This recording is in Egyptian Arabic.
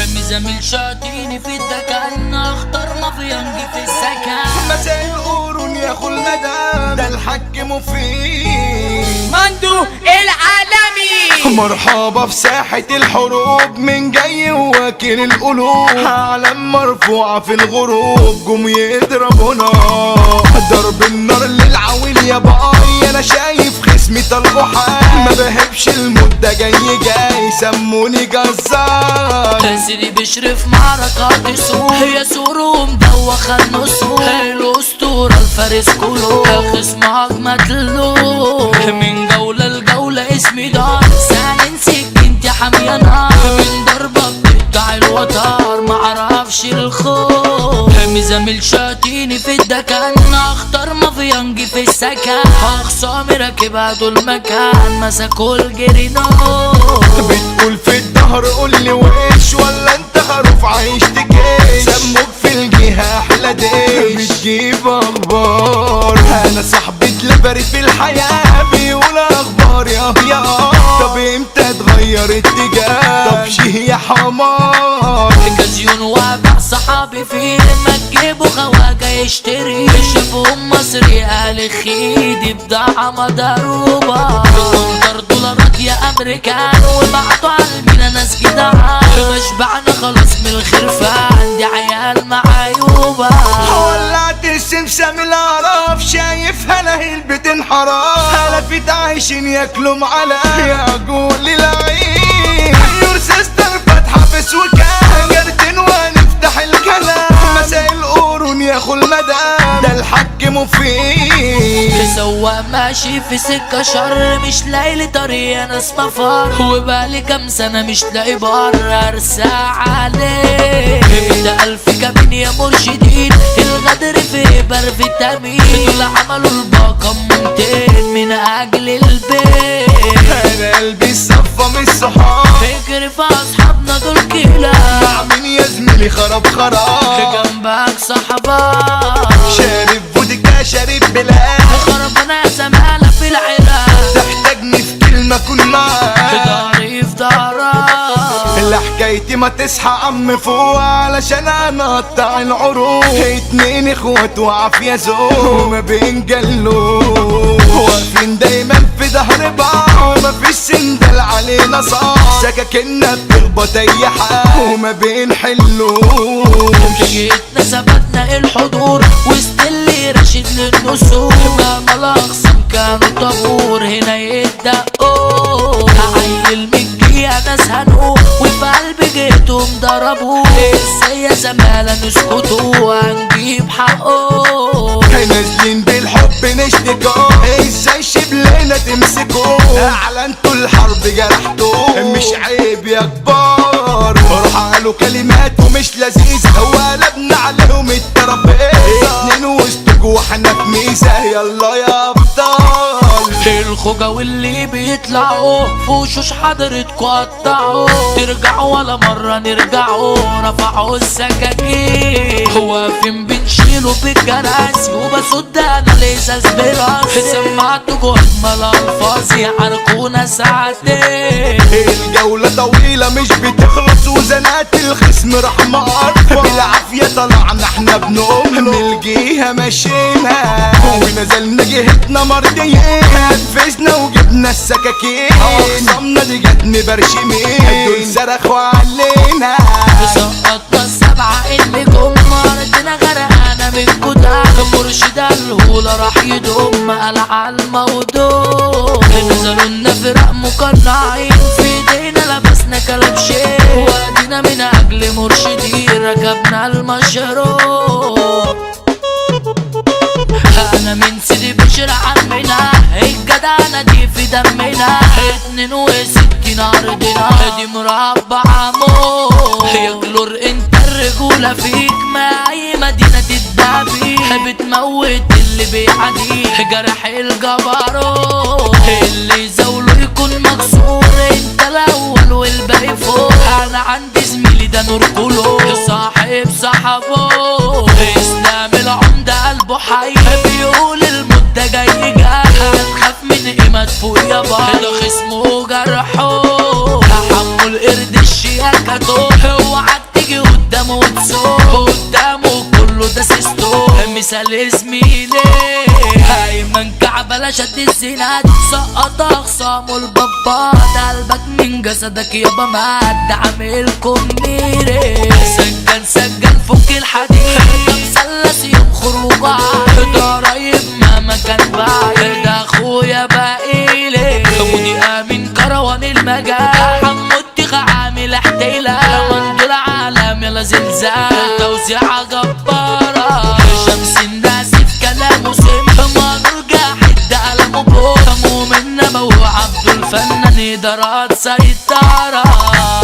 زميل شاتيني في الدكان اختار مافيانجي في السكن مساء القرون يا اخو المدام ده الحاج مفيد مندو العالمي مرحبا في ساحة الحروب من جاي واكل القلوب علم مرفوعة في الغروب جم يضربونا ضرب النار للعويل يا باي انا شايف خصمي طلبه حال ما بهبش المدة جاي جاي سموني جزار تنزلي بشرف معركة سور هي سور ومدوخة النسور الأسطورة الفارس كله خصمك مدلوب من جولة لجولة اسمي دار سالن سكنتي حامية نار من ضربة بتقطع الوتر معرفش الخوف مزامل شاتيني في الدكان اختار مافيانجي في السكن اخصامي راكبها طول مكان مسكوا الجرينات بتقول في الظهر قول لي وش ولا انت خروف عايش تجيش سموك في الجهة احلى ديش بتجيب اخبار انا صاحبي دليفري في الحياة بيقول اخبار يا يا طب امتى اتغير اتجاه طب شيه يا حمار جازيون وابع صحابي في لما تجيبوا خواجة يشتري شافهم مصري قال خيدي بضاعة مضروبة دولار دولارات يا امريكان وبعتوا على المينا ناس جدعان بشبعنا خلاص من الخرفان دي عيال معيوبة ولعت السمسم العرف شايف هلاهيل بتنحرف هلفت عايشين ياكلوا معلقة يا قول العين يور سيستر فاتحة في سوكان جرتين ونفتح الكلام مساء القرون يا اخو المدام ده الحاج مفيد سواق ماشي في سكة شر مش لاقي لي طريق انا اسمه فار وبقالي كام سنة مش لاقي بر ارسى عليه ده الف كابين يا مرشدين الغدر في بر فيتامين دول عملوا الباقة ممتين من اجل البيت انا قلبي صفى من الصحاب فكر في اصحابنا دول كده مع مين يا زميلي خراب خراب جنبك صحبك شارب فودكا شارب بلاد خربنا زمالة في العراق تحتاجني في كلمة كن معاك داري في دارك اللي حكايتي ما تصحى عم فوق علشان انا اقطع العروق اتنين اخوات وعافية ذوق وما بين جلوب واقفين دايما في ظهر بعض ومفيش سندل علينا صعب سكاكنا بتخبط اي حال وما بين حلوب جيتنا ثبتنا الحضور وسط اللي راشد للنسور جمال اقسم كانوا طابور هنا يدقوا هعيل مجية ناس هنقول وفي قلبي جيتهم ضربوا ازاي يا زمالة نسكتوا هنجيب حقه نازلين بالحب نشتكوا ازاي شبلنا تمسكوا اعلنتوا الحرب جرحتوا مش عيب يا كبار روح قالوا كلمات ومش لذيذة وقلبنا عليهم الترابيزة اتنين وسطكوا واحنا في ميزة يلا يا ابطال الخوجة واللي بيطلعوا في وشوش حضرتكوا قطعوا ترجعوا ولا مرة نرجعوا رفعوا السكاكين واقفين بنشيله بالكراسي وبصد انا الازاز براسي سمعتكوا اجمل الفاظ يعرقونا ساعتين الجولة طويلة مش بتخلص وزنات الخصم راح مقرفة بالعافية طلعنا احنا بنقوم من الجهة مشينا ونزلنا جهتنا مرضيين نفذنا وجبنا السكاكين اقسامنا دي جت مبرشمين دول صرخوا علينا سقطنا السبعة اللي جم ارضنا غرقانة من جدعان مرشد الهولة راح يضم قلع الموضوع نزلوا لنا فرق مقنعين في ايدينا لبسنا كلام شيء وادينا من اجل مرشدين ركبنا المشروع انا من سيدي بشر عمنا الجدعنة دي في دمنا اتنين وستين ارضنا دي مربع موت يجلر انت الرجولة فيك ما اي مدينة تدابي بتموت اللي بيعدي جرح الجبروت اللي يزاوله يكون مكسور انت الاول والباقي فوق انا عندي زميلي ده نور كله صاحب صاحبه اسلام العمدة قلبه حي بيقول المدة جاي جاي هتخاف من ايه مدفوق يا بابا ده خصمه جرحه حمو القرد الشياكة اوعى مثال زميلي ايمن كعبلة شد الزناد سقط اخصامه البابات قلبك من جسدك يابا مات عاملكم ميري سجل سجل فك الحديد ده مثلث يوم خروج ده قريب مهما كان بعيد ده اخويا باقيلي مودي امين كروان المجال حمودي عامل احتيلة مندول عالم يلا زلزال توزيعة جبارة شمس الناس في كلامه سم ما نرجع حد قلمه بوم مؤمن نبوي عبد الفنان إدارات سيطرة